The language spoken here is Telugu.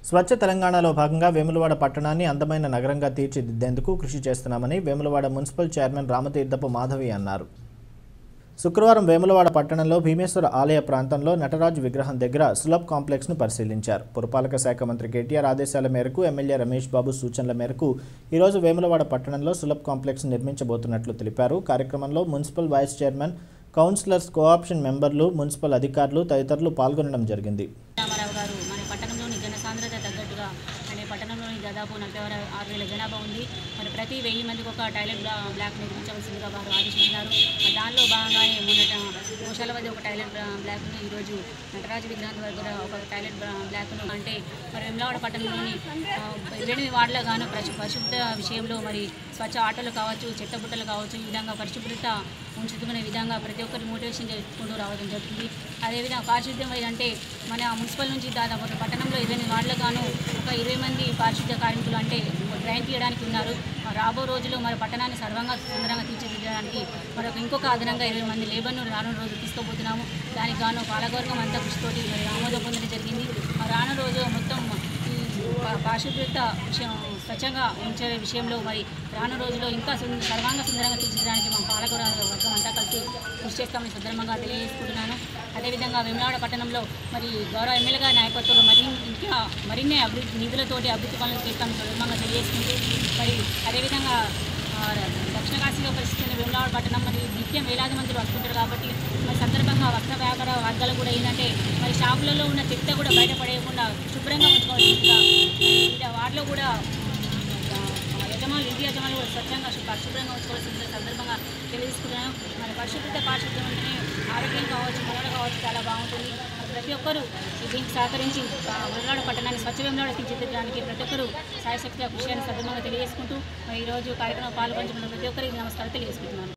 స్వచ్ఛ తెలంగాణలో భాగంగా వేములవాడ పట్టణాన్ని అందమైన నగరంగా తీర్చిదిద్దేందుకు కృషి చేస్తున్నామని వేములవాడ మున్సిపల్ చైర్మన్ రామతీర్థపు మాధవి అన్నారు శుక్రవారం వేములవాడ పట్టణంలో భీమేశ్వర ఆలయ ప్రాంతంలో నటరాజు విగ్రహం దగ్గర సులభ్ కాంప్లెక్స్ను పరిశీలించారు పురపాలక శాఖ మంత్రి కేటీఆర్ ఆదేశాల మేరకు ఎమ్మెల్యే రమేష్ బాబు సూచనల మేరకు ఈరోజు వేములవాడ పట్టణంలో సులభ్ కాంప్లెక్స్ నిర్మించబోతున్నట్లు తెలిపారు కార్యక్రమంలో municipal vice chairman councillors cooption మెంబర్లు మున్సిపల్ అధికారులు తదితరులు పాల్గొనడం జరిగింది రామారావు గారు మన పట్టణంలోని జనసాంద్రత తగ్గట్టుగా మన పట్టణంలోని దాదాపు నలభై ఆరు ఆరు వేల జనాభా ఉంది మరి ప్రతి వెయ్యి మందికి ఒక టాయిలెట్ బ్లా బ్లాక్ నిర్మించవలసిందిగా వారు ఆదేశించారు మరి దానిలో భాగంగానే మొన్నట గోశాల వద్ద ఒక టాయిలెట్ బ్లా- బ్లాక్ను ఈరోజు నటరాజు విగ్రహం దగ్గర ఒక టాయిలెట్ బ్లా- బ్లాక్ను అంటే మరి వెమ్లవాడ పట్టణంలోని ఆ, ఎనిమిది వార్డులో గాను పరిశు పరిశుభ్రత విషయంలో మరి స్వచ్ఛ ఆటోలు కావచ్చు చెత్త బుట్టలు కావచ్చు ఈ విధంగా పరిశుభ్రత ఉంచుతున్న విధంగా ప్రతి ఒక్కరి మోటివేషన్ చేసుకుంటూ రావడం జరుగుతుంది అదేవిధంగా పారిశుద్ధ్యం అంటే మన మున్సిపల్ నుంచి దాదాపు ఒక పట్టణంలో ఇరవై ఎనిమిది వార్డులకు గాను ఒక ఇరవై మంది పారిశుద్ధ్య కార్మికులు అంటే ట్రైన్ తీయడానికి ఉన్నారు మరి రాబో రోజుల్లో మరి పట్టణాన్ని సర్వంగా సుందరంగా తీర్చిదిద్దడానికి మరొక ఇంకొక అదనంగా ఇరవై మంది లేబర్ను రానున్న రోజు తీసుకోబోతున్నాము దానికి గాను పాలకవర్గం అంతా కృషితోటి మరి ఆమోదం పొందడం జరిగింది మరి రానున్న రోజు మొత్తం ఈ పా- పారిశుభ్రత విషయం స్వచ్ఛంగా ఉంచే విషయంలో మరి రానున్న రోజుల్లో ఇంకా సుం- సర్వాంగ సుందరంగా తీర్చిదిద్దడానికి మా పాలకవర్గం అంతా కలిసి కృషి చేస్తామని సందర్భంగా తెలియజేసుకుంటున్నాను అదేవిధంగా వేములవాడ పట్టణంలో మరి గౌరవ ఎమ్మెల్యే గారి నాయకత్వంలో మరి ఇంకా మరిన్ని అభివృద్ధి నిధులతోటి అభివృద్ధి పనులు చేస్తామని సందర్భంగా తెలియజేసుకుంటూ మరి అదేవిధంగా ఆ, దక్షిణ కాశీలో పరిస్థితున్న వేములవాడ పట్టణం మరి నిత్యం వేలాది మంది వస్తుంటారు కాబట్టి మరి సందర్భంగా వస్త్ర వ్యాపార వర్గాలు కూడా ఏంటంటే మరి షాపులలో ఉన్న చెత్త కూడా బయటపడేయకుండా శుభ్రంగా ఉంచుకోవాల్సిందిగా ఇలా వాటిలో కూడా ఆ, యజమానులు ఇంటి యజమానులు కూడా స్వచ్ఛంగా శు- పరిశుభ్రంగా ఉంచుకోవాల్సిన సందర్భంగా తెలియజేసుకున్నాను మరి పరిశుభ్రత పారిశుద్ధ్యం ఉంటేనే ఆరోగ్యం కావచ్చు మనవడ కావచ్చు చాలా బాగుంటుంది మరి ప్రతి ఒక్కరూ దీనికి సహకరించి ఆ, వెమ్లవాడ పట్టణాన్ని స్వచ్ఛ వెమ్లవాడ తీర్చిదిద్దడానికి ప్రతి ఒక్కరూ సాయశక్తిగా కృషి అని సందర్భంగా తెలియజేసుకుంటూ మరి ఈరోజు కార్యక్రమం పాల్గొంటున్న ప్రతి ఒక్కరికి నమస్కారం తెలియజేసుకుంటున్నాను